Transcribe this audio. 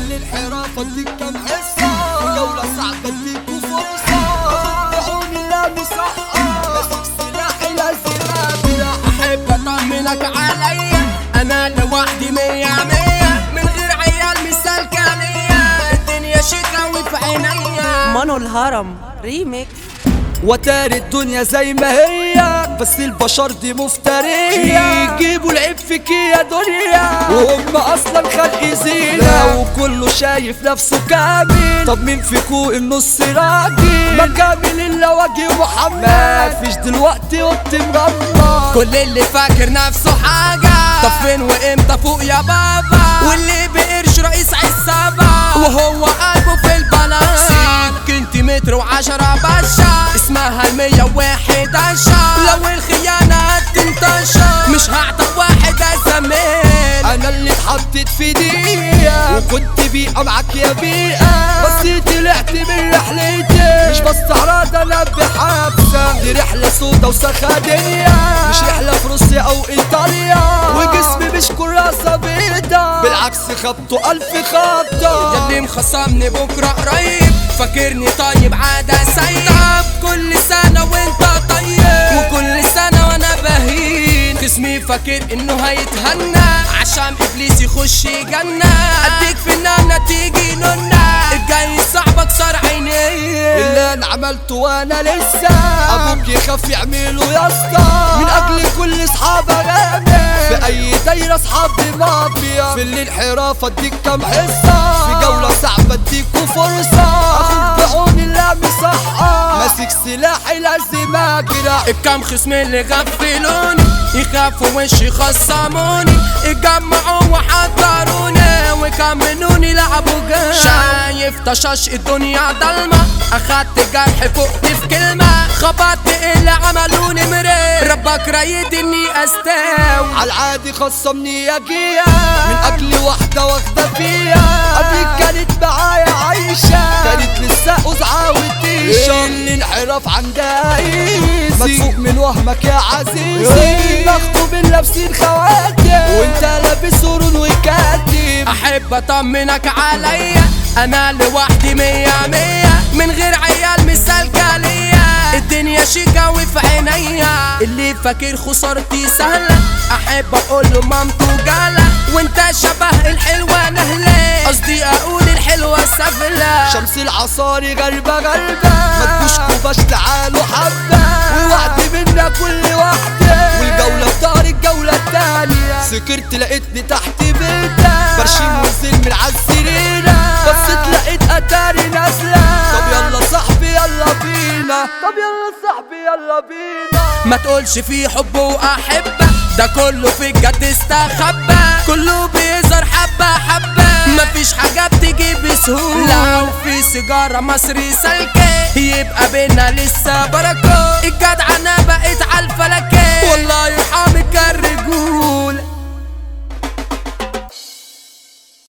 الانحراف اديك كام حصة جولة صعبة اديكوا فرصة بعوني لا مصحة ماسك سلاحي لازم بلا احب اطمنك عليا انا لوحدي مية مية من غير عيال مثال كانية الدنيا شتاوي في عينيا مانو الهرم ريميكس وتاري الدنيا زي ما هي بس البشر دي مفترية يجيبوا العيب فيك يا دنيا وهم اصلا خلق زينة وكله شايف نفسه كامل طب مين فيكو النص راجل ما كامل الا وجه محمد مفيش دلوقتي قط مغمض كل اللي فاكر نفسه حاجة طب فين وامتى فوق يا بابا واللي بقرش رئيس عصابة وهو قلبه في البلاط سنتيمتر وعشرة بشة اسمها المية وواحد عشا لو الخيانة هتنتشر مش هعطى واحد ازميل انا اللي اتحطيت في دقيقة وكنت بيئة معاك يا بيئة بس طلعت من رحلتي مش بستعرض انا بحبسة دي رحلة سودا وسخانية مش رحلة في روسيا او ايطاليا وجسمي مش كراسة بيضة بالعكس خبطه الف خبطة ياللي مخصمني بكرة قريب فاكرني طيب عادة سيئة كل سنة وانت طيب وكل سنة وانا بهين جسمي فاكر انه هيتهنى عشان ابليس يخش جنة اديك في النانة تيجي نونة الجاي صاحبك صار عيني اللي انا عملته وانا لسه ابوك يخاف يعمله يا اسطى من اجل كل اصحاب اغامر في اي دايره اصحابي مافيا في الانحراف اديك كام حصه في جوله صعبه اديكوا فرصه اخد بعوني لا مصحة ماسك سلاحي لازم اجرح الكام خصم اللي غفلوني يخافوا وش يخصموني اتجمعوا وحضروني وكملوني لعبوا جيم شايف طشاش الدنيا ضلمة اخدت جرح فقت في كلمة خبطت اللي عملوني مرير ربك رايد اني استاوي عالعادي خصمني يا جيا من اجل واحدة واخدة فيا قبل كانت معايا عايشة كانت لسه قزعة وتيشة الانحراف عندها ايزي ما تفوق من وهمك يا عزيزي مخطوب لابسين خواتم وانت لابس قرون وكاتم احب اطمنك عليا انا لوحدي مية مية من غير عيال مثال كالية الدنيا شيكة وفي عينيا اللي فاكر خسارتي سهلة احب اقول له مامته جالة وانت شبه الحلوة نهلة قصدي اقول الحلوة سفلة شمس العصاري غربة غربة ما تجوش كوباش تعالوا حبة ووعد منا كل واحدة والجولة بتار الجولة التانية سكرت لقيتني تحت بيتك برشيم ونزل من عالسريرة بصيت لقيت اتاري نازلة طب يلا صاحبي يلا بينا طب يلا صاحبي يلا بينا ما تقولش في حب واحبة ده كله في الجد استخبى كله بيظهر حبة حبة مفيش حاجة بتيجي بسهولة لو في سيجارة مصري سلكة يبقى بينا لسه بركة